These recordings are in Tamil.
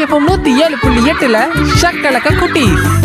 எஃப்எம் நூத்தி ஏழு புள்ளி எட்டுல ஷக்கலக்க குட்டி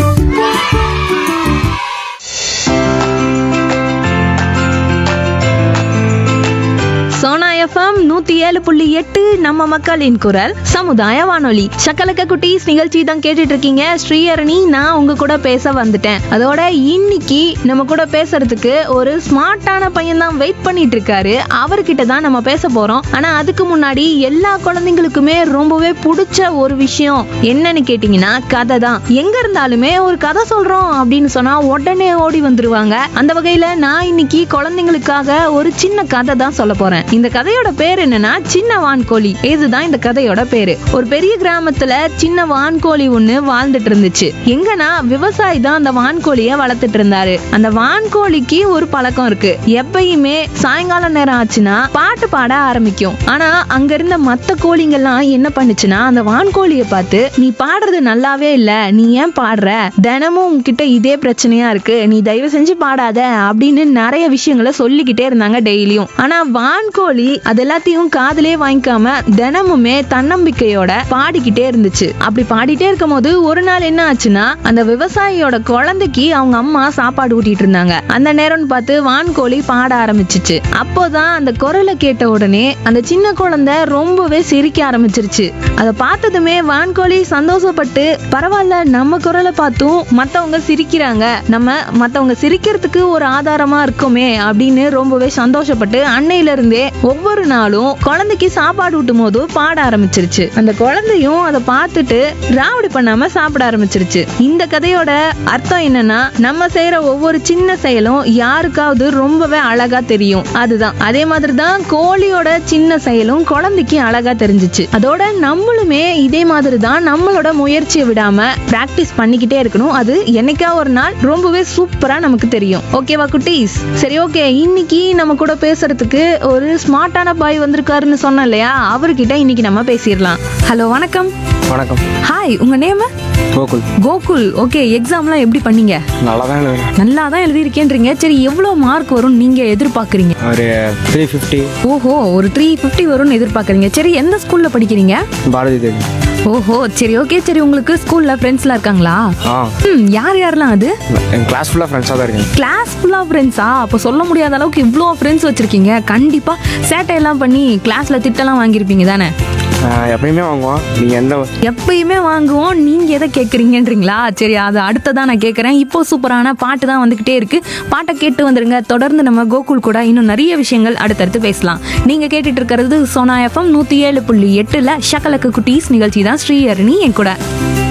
சோனா எஃப்எம் நூத்தி ஏழு புள்ளி எட்டு நம்ம மக்களின் குரல் சமுதாய வானொலி சக்கலக்க குட்டீஸ் நிகழ்ச்சி தான் கேட்டுட்டு இருக்கீங்க ஸ்ரீஹரணி நான் உங்க கூட பேச வந்துட்டேன் அதோட இன்னைக்கு நம்ம கூட பேசுறதுக்கு ஒரு ஸ்மார்ட்டான பையன் தான் வெயிட் பண்ணிட்டு இருக்காரு அவர்கிட்ட தான் நம்ம பேச போறோம் ஆனா அதுக்கு முன்னாடி எல்லா குழந்தைங்களுக்குமே ரொம்பவே பிடிச்ச ஒரு விஷயம் என்னன்னு கேட்டீங்கன்னா கதை தான் எங்க இருந்தாலுமே ஒரு கதை சொல்றோம் அப்படின்னு சொன்னா உடனே ஓடி வந்துருவாங்க அந்த வகையில நான் இன்னைக்கு குழந்தைங்களுக்காக ஒரு சின்ன கதை தான் சொல்ல போறேன் இந்த கதையோட பேர் என்னன்னா சின்ன வான்கோழி இதுதான் இந்த கதையோட பேரு ஒரு பெரிய கிராமத்துல சின்ன வான்கோழி ஒண்ணு வாழ்ந்துட்டு இருந்துச்சு எங்கன்னா விவசாயி தான் அந்த வான்கோழிய வளர்த்துட்டு இருந்தாரு அந்த வான்கோழிக்கு ஒரு பழக்கம் இருக்கு எப்பயுமே சாயங்கால நேரம் ஆச்சுன்னா பாட்டு பாட ஆரம்பிக்கும் ஆனா அங்க இருந்த மத்த கோழிங்கெல்லாம் என்ன பண்ணுச்சுன்னா அந்த வான்கோழிய பார்த்து நீ பாடுறது நல்லாவே இல்ல நீ ஏன் பாடுற தினமும் உன்கிட்ட இதே பிரச்சனையா இருக்கு நீ தயவு செஞ்சு பாடாத அப்படின்னு நிறைய விஷயங்களை சொல்லிக்கிட்டே இருந்தாங்க டெய்லியும் ஆனா வான்கோழி அது எல்லாத்தையும் காதுலயே வாங்கிக்காம தினமுமே தன்னம்பிக்கையோட பாடிக்கிட்டே இருந்துச்சு அப்படி பாடிட்டே இருக்கும் போது ஒரு நாள் என்ன ஆச்சுன்னா அந்த விவசாயியோட குழந்தைக்கு அவங்க அம்மா சாப்பாடு ஊட்டிட்டு இருந்தாங்க அந்த நேரம்னு பார்த்து வான்கோழி பாட ஆரம்பிச்சிச்சு அப்போதான் அந்த குரலை கேட்ட உடனே அந்த சின்ன குழந்தை ரொம்பவே சிரிக்க ஆரம்பிச்சிருச்சு அதை பார்த்ததுமே வான்கோழி சந்தோஷப்பட்டு பரவாயில்ல நம்ம குரலை பார்த்தும் மத்தவங்க சிரிக்கிறாங்க நம்ம மத்தவங்க சிரிக்கிறதுக்கு ஒரு ஆதாரமா இருக்குமே அப்படின்னு ரொம்பவே சந்தோஷப்பட்டு அன்னையில இருந்தே ஒவ்வொரு நாளும் குழந்தைக்கு சாப்பாடு ஊட்டும் போது பாட ஆரம்பிச்சிருச்சு அந்த குழந்தையும் அதை பார்த்துட்டு ராவடி பண்ணாம சாப்பிட ஆரம்பிச்சிருச்சு இந்த கதையோட அர்த்தம் என்னன்னா நம்ம செய்யற ஒவ்வொரு சின்ன செயலும் யாருக்காவது ரொம்பவே அழகா தெரியும் அதுதான் அதே மாதிரி தான் கோழியோட சின்ன செயலும் குழந்தைக்கு அழகா தெரிஞ்சுச்சு அதோட நம்மளுமே இதே மாதிரி தான் நம்மளோட முயற்சியை விடாம பிராக்டிஸ் பண்ணிக்கிட்டே இருக்கணும் அது என்னைக்கா ஒரு நாள் ரொம்பவே சூப்பரா நமக்கு தெரியும் ஓகேவா குட்டீஸ் சரி ஓகே இன்னைக்கு நம்ம கூட பேசுறதுக்கு ஒரு ஸ்மார்ட்டான பாய் வந்திருக்காருன்னு சொன்னேன் இல்லையா அவர்கிட்ட இன்னைக்கு நம்ம பேசிடலாம் ஹலோ வணக்கம் வணக்கம் ஹாய் உங்க நேம் கோகுல் கோகுல் ஓகே எக்ஸாம்லாம் எப்படி பண்ணீங்க நல்லா தான் எழுதுறேன் நல்லா தான் எழுதியிருக்கேன்றீங்க சரி எவ்வளவு மார்க் வரும் நீங்க எதிர்பார்க்கறீங்க ஒரு த்ரீ ஃபிஃப்டி ஓஹோ ஒரு த்ரீ ஃபிஃப்டி வரும்னு எதிர்பார்க்கறீங்க சரி எந்த ஸ்கூல்ல படிக்கிறீங்க பாரதி தேவி ஓஹோ சரி ஓகே சரி உங்களுக்கு ஸ்கூல்ல ஃப்ரெண்ட்ஸ்லாம் இருக்காங்களா ஆ ம் யார் யாரெல்லாம் அது என் கிளாஸ் ஃபுல்லாக ஃப்ரெண்ட்ஸாக தான் இருக்கேன் கிளாஸ் ஃபுல்லா ஃப்ரெண்ட்ஸா அப்போ சொல்ல முடியாத அளவுக்கு இவ்வளோ ஃப்ரெண்ட்ஸ் வச்சிருக்கீங்க கண்டிப்பா சேட்டையெல்லாம் பண்ணி கிளாஸ்ல திட்டெல்லாம் வாங்கியிருப்பீங்க தானே ஆ, எப்பயுமே வாங்குவோம் நீங்கள் எந்த எப்பயுமே வாங்குவோம் நீங்க எதை கேட்குறீங்கன்றீங்களா சரி அது அடுத்ததான் நான் கேட்குறேன் இப்போ சூப்பரான பாட்டு தான் வந்துகிட்டே இருக்கு பாட்டை கேட்டு வந்துருங்க தொடர்ந்து நம்ம கோகுல் கூட இன்னும் நிறைய விஷயங்கள் அடுத்தடுத்து பேசலாம் நீங்க கேட்டுட்டு இருக்கிறது சோனா எஃப்எம் நூத்தி ஏழு புள்ளி எட்டுல ஷக்கலக்கு குட்டீஸ் நிகழ்ச்சி தான் ஸ்ரீஹரணி என் கூட